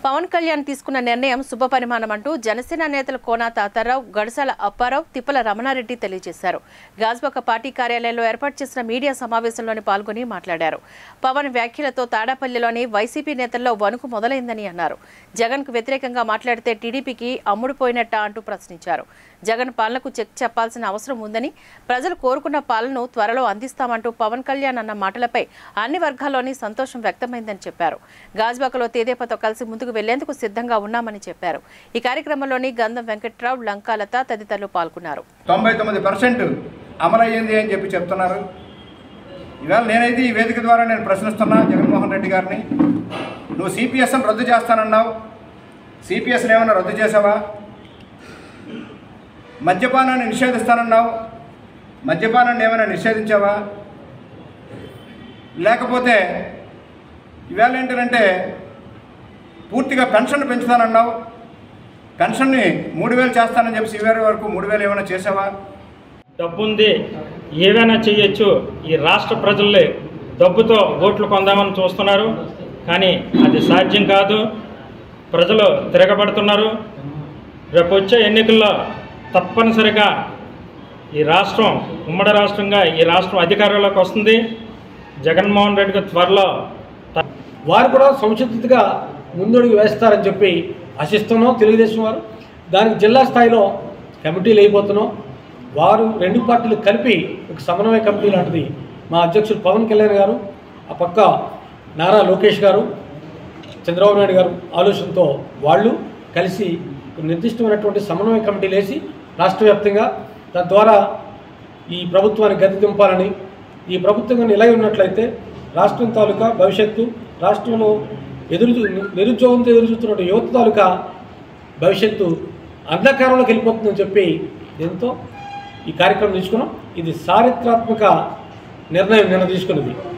పవన్ కళ్యాణ్ తీసుకున్న నిర్ణయం శుభపరిమాణం అంటూ జనసేన నేతలు కోనా తాతారావు గడసాల అప్పారావు తిప్పల రమణారెడ్డి తెలియజేశారు గాజ్బాక పార్టీ కార్యాలయంలో ఏర్పాటు చేసిన మీడియా సమావేశంలోని పాల్గొని మాట్లాడారు పవన్ వ్యాఖ్యలతో తాడాపల్లిలోని వైసీపీ నేతల్లో వణుకు మొదలైందని అన్నారు జగన్కు వ్యతిరేకంగా మాట్లాడితే టీడీపీకి అమ్ముడుపోయినట్టా అంటూ ప్రశ్నించారు జగన్ పాలనకు చెక్ చెప్పాల్సిన అవసరం ఉందని ప్రజలు కోరుకున్న పాలనను త్వరలో అందిస్తామంటూ పవన్ కళ్యాణ్ అన్న మాటలపై అన్ని వర్గాల్లోని సంతోషం వ్యక్తమైందని చెప్పారు గాజ్బాకలో తేదేపతో కలిసి ముందుకు వెళ్లేందుకు సిద్ధంగా ఉన్నామని చెప్పారు ఈ కార్యక్రమంలోని గంధం వెంకట్రావు లంకాలత తదితరులు పాల్గొన్నారు తొంభై తొమ్మిది పర్సెంట్ అమలయ్యింది అని చెప్పి చెప్తున్నారు ఇవాళ నేనైతే ఈ వేదిక ద్వారా నేను ప్రశ్నిస్తున్నా జగన్మోహన్ రెడ్డి గారిని నువ్వు సిపిఎస్ని రద్దు చేస్తానన్నావు సిపిఎస్ని ఏమైనా రద్దు చేసావా మద్యపానాన్ని నిషేధిస్తానన్నావు మద్యపానాన్ని ఏమైనా నిషేధించావా లేకపోతే ఇవాళ ఏంటంటే పూర్తిగా పెన్షన్ పెంచుతానన్నావు పెన్షన్ని మూడు వేలు చేస్తానని చెప్పి సివిఆర్ వరకు మూడు వేలు ఏమైనా చేసావా డబ్బుంది ఏదైనా చేయొచ్చు ఈ రాష్ట్ర ప్రజల్ని డబ్బుతో ఓట్లు కొందామని చూస్తున్నారు కానీ అది సాధ్యం కాదు ప్రజలు తిరగబడుతున్నారు రేపు వచ్చే ఎన్నికల్లో తప్పనిసరిగా ఈ రాష్ట్రం ఉమ్మడి రాష్ట్రంగా ఈ రాష్ట్రం అధికారంలోకి వస్తుంది జగన్మోహన్ రెడ్డికి త్వరలో త- వారు కూడా సంసిద్ధతగా ముందడుగు వేస్తారని చెప్పి ఆశిస్తున్నాం తెలుగుదేశం వారు దానికి జిల్లా స్థాయిలో కమిటీలు అయిపోతున్నాం వారు రెండు పార్టీలు కలిపి ఒక సమన్వయ కమిటీ లాంటిది మా అధ్యక్షులు పవన్ కళ్యాణ్ గారు ఆ పక్క నారా లోకేష్ గారు చంద్రబాబు నాయుడు గారు ఆలోచనతో వాళ్ళు కలిసి ఒక నిర్దిష్టమైనటువంటి సమన్వయ కమిటీలు వేసి రాష్ట్ర వ్యాప్తంగా దాని ద్వారా ఈ ప్రభుత్వాన్ని గతి దింపాలని ఈ ప్రభుత్వం నిలై ఉన్నట్లయితే రాష్ట్రం తాలూకా భవిష్యత్తు రాష్ట్రంలో ఎదురు నిరుద్యోగంతో ఎదురు చూస్తున్న యువత తాలూకా భవిష్యత్తు అంధకారంలోకి వెళ్ళిపోతుందని చెప్పి ఎంతో ఈ కార్యక్రమం తీసుకున్నాం ఇది చారిత్రాత్మక నిర్ణయం నిన్న తీసుకున్నది